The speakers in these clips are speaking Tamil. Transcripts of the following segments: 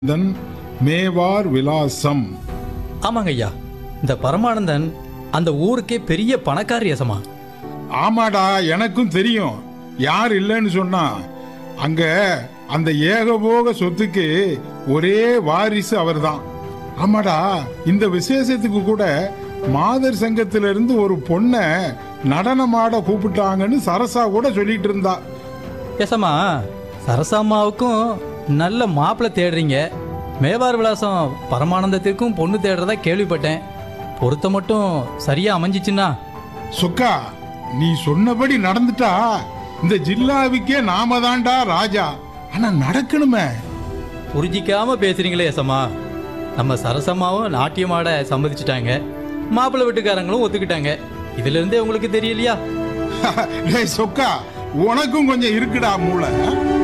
தன் மேவார் விலாசம் ஆமாங்க ஐயா இந்த பரமானந்தன் அந்த ஊருக்கே பெரிய பணக்கார யசமா ஆமாடா எனக்கும் தெரியும் யார் இல்லைன்னு சொன்னா அங்க அந்த ஏகபோக சொத்துக்கு ஒரே வாரிசு அவர்தான் ஆமாடா இந்த விசேஷத்துக்கு கூட மாதர் சங்கத்திலிருந்து ஒரு பொண்ணை நடனமாட கூப்பிட்டாங்கன்னு சரசா கூட சொல்லிட்டு இருந்தா யசமா சரசாமாவுக்கும் நல்ல மாப்பிள்ளை தேடுறீங்க மேவார் விலாசம் பரமானந்தத்திற்கும் பொண்ணு தேடுறதா கேள்விப்பட்டேன் பொருத்தம் மட்டும் சரியா அமைஞ்சிச்சுன்னா சொக்கா நீ சொன்னபடி நடந்துட்டா இந்த ஜில்லாவுக்கே நாம தான்டா ராஜா ஆனா நடக்கணுமே புரிஞ்சிக்காம பேசுறீங்களே யசமா நம்ம சரசம்மாவும் நாட்டியமாட சம்மதிச்சிட்டாங்க மாப்பிள்ளை வீட்டுக்காரங்களும் ஒத்துக்கிட்டாங்க இதுல இருந்தே உங்களுக்கு தெரியலையா டேய் சொக்கா உனக்கும் கொஞ்சம் இருக்குடா மூளை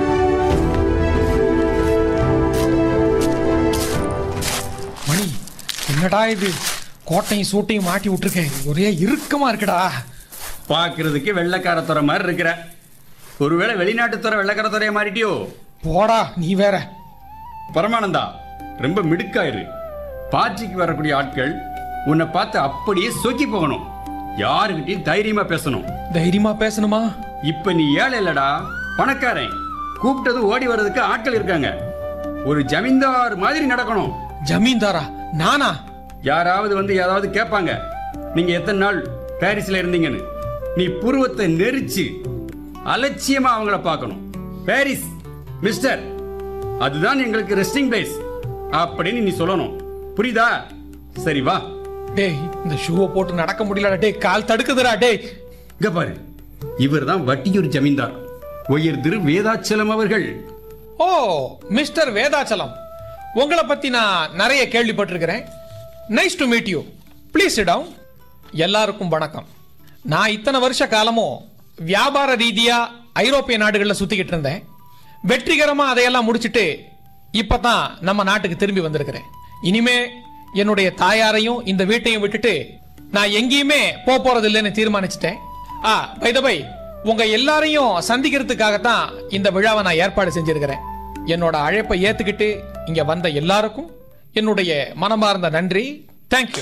மணி என்னடா இது கோட்டையும் சூட்டையும் மாட்டி விட்டுருக்கேன் ஒரே இறுக்கமா இருக்குடா பார்க்கறதுக்கு வெள்ளைக்கார துறை மாதிரி இருக்கிற ஒருவேளை வெளிநாட்டு துறை வெள்ளைக்கார துறையை மாறிட்டியோ போடா நீ வேற பரமானந்தா ரொம்ப மிடுக்காயிரு பாட்சிக்கு வரக்கூடிய ஆட்கள் உன்னை பார்த்து அப்படியே சொக்கி போகணும் யாருக்கிட்டையும் தைரியமா பேசணும் தைரியமா பேசணுமா இப்ப நீ ஏழை இல்லடா பணக்காரன் கூப்பிட்டது ஓடி வர்றதுக்கு ஆட்கள் இருக்காங்க ஒரு ஜமீன்தார் மாதிரி நடக்கணும் ஜமீன்தாரா நானா யாராவது வந்து ஏதாவது கேட்பாங்க நீங்க எத்தனை நாள் பாரிஸ்ல இருந்தீங்கன்னு நீ புருவத்தை நெரிச்சு அலட்சியமா அவங்கள பார்க்கணும் பாரிஸ் மிஸ்டர் அதுதான் எங்களுக்கு ரெஸ்டிங் பிளேஸ் அப்படின்னு நீ சொல்லணும் புரியுதா சரி வா டேய் இந்த ஷூவை போட்டு நடக்க முடியலடா டேய் கால் தடுக்குதுடா டேய் இங்க பாரு இவர் தான் வட்டியூர் ஜமீன்தார் உயர் திரு வேதாச்சலம் அவர்கள் ஓ மிஸ்டர் வேதாச்சலம் உங்களை பத்தி நான் நிறைய கேள்விப்பட்டிருக்கிறேன் nice to meet you please down எல்லாருக்கும் வணக்கம் நான் இத்தனை வருஷ காலமும் வியாபார ரீதியா ஐரோப்பிய நாடுகளில் சுத்திக்கிட்டு இருந்தேன் வெற்றிகரமா அதையெல்லாம் முடிச்சிட்டு இப்பதான் நம்ம நாட்டுக்கு திரும்பி வந்திருக்கிறேன் இனிமே என்னுடைய தாயாரையும் இந்த வீட்டையும் விட்டுட்டு நான் எங்கேயுமே போக போறது இல்லைன்னு தீர்மானிச்சிட்டேன் ஆ பை த பை உங்க எல்லாரையும் சந்திக்கிறதுக்காகத்தான் இந்த விழாவை நான் ஏற்பாடு செஞ்சிருக்கிறேன் என்னோட அழைப்பை ஏத்துக்கிட்டு இங்க வந்த எல்லாருக்கும் என்னுடைய மனமார்ந்த நன்றி தேங்க்யூ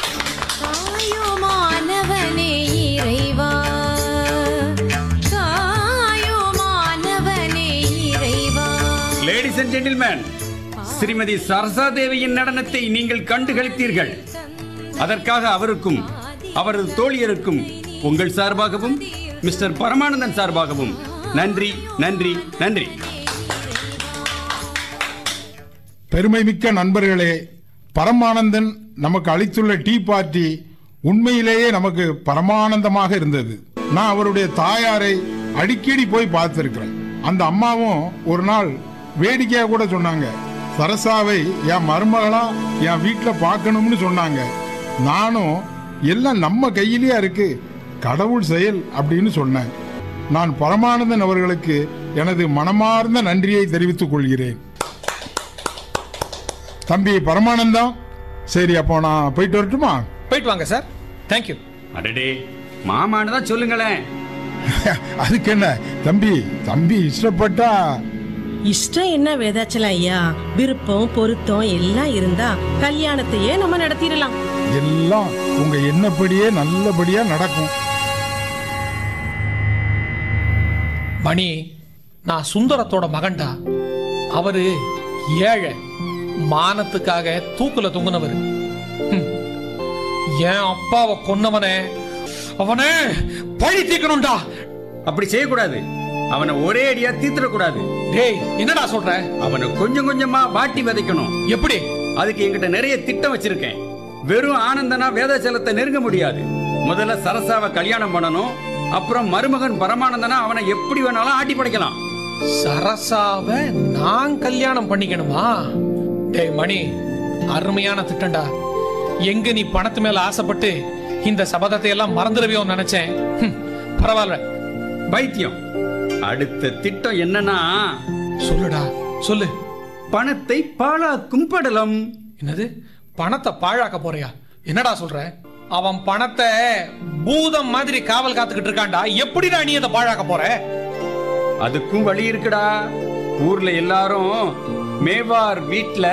காயுமானவனே இறைவா காயுமானவனே இறைவா ladies and gentlemen Srimathi Sarasa தேவியின் நடனத்தை நீங்கள் கண்டு களித்தீர்கள் அதற்காக அவருக்கும் அவரது தோழியருக்கும் உங்கள் சார்பாகவும் மிஸ்டர் பரமானந்தன் சார்பாகவும் நன்றி நன்றி நன்றி பெருமைமிக்க நண்பர்களே பரமானந்தன் நமக்கு அளித்துள்ள டீ பார்ட்டி உண்மையிலேயே நமக்கு பரமானந்தமாக இருந்தது நான் அவருடைய தாயாரை அடிக்கடி போய் பார்த்திருக்கிறேன் அந்த அம்மாவும் ஒரு நாள் வேடிக்கையா கூட சொன்னாங்க சரசாவை என் மருமகளா என் வீட்டில் பார்க்கணும்னு சொன்னாங்க நானும் எல்லாம் நம்ம கையிலேயே இருக்கு கடவுள் செயல் அப்படின்னு சொன்னேன் நான் பரமானந்தன் அவர்களுக்கு எனது மனமார்ந்த நன்றியை தெரிவித்துக் கொள்கிறேன் தம்பி பரமானந்தம் சரி அப்போ நான் போயிட்டு வரட்டுமா போயிட்டு வாங்க சார் தேங்க்யூ அடடே மாமான்னு தான் சொல்லுங்களேன் அதுக்கு என்ன தம்பி தம்பி இஷ்டப்பட்டா இஷ்டம் என்ன வேதாச்சலம் ஐயா விருப்பம் பொருத்தம் எல்லாம் இருந்தா கல்யாணத்தையே நம்ம நடத்திடலாம் எல்லாம் உங்க எண்ணப்படியே நல்லபடியா நடக்கும் மணி நான் சுந்தரத்தோட மகன்டா அவரு ஏழை மானத்துக்காக தூக்குல தொங்குனவர் ஹம். என் அப்பாவை கொன்னவனே அவனே பழி தீக்கணும்டா அப்படி செய்யக்கூடாது அவனை ஒரே அடியா தீர்த்திடக்கூடாது டேய் என்னடா சொல்ற அவனை கொஞ்சம் கொஞ்சமா வாட்டி விதைக்கணும் எப்படி அதுக்கு என்கிட்ட நிறைய திட்டம் வச்சிருக்கேன் வெறும் ஆனந்தனா வேதாச்சலத்தை நெருங்க முடியாது முதல்ல சரசாவை கல்யாணம் பண்ணணும் அப்புறம் மருமகன் பரமானந்தனா அவனை எப்படி வேணாலும் ஆட்டி படைக்கலாம் சரசாவ நான் கல்யாணம் பண்ணிக்கணுமா டேய் மணி அருமையான திட்டம்டா எங்க நீ பணத்து மேல ஆசைப்பட்டு இந்த சபதத்தை எல்லாம் மறந்துடுவியோன்னு நினைச்சேன் ஹம், பரவாயில்ல பைத்தியம் அடுத்த திட்டம் என்னன்னா சொல்லுடா சொல்லு பணத்தை பாழாக்கும் படலம் என்னது பணத்தை பாழாக்க போறியா என்னடா சொல்ற அவன் பணத்தை பூதம் மாதிரி காவல் காத்துக்கிட்டு இருக்கான்டா எப்படிடா நீ அதை பாழாக்க போற அதுக்கும் வழி இருக்குடா ஊர்ல எல்லாரும் மேவார் வீட்ல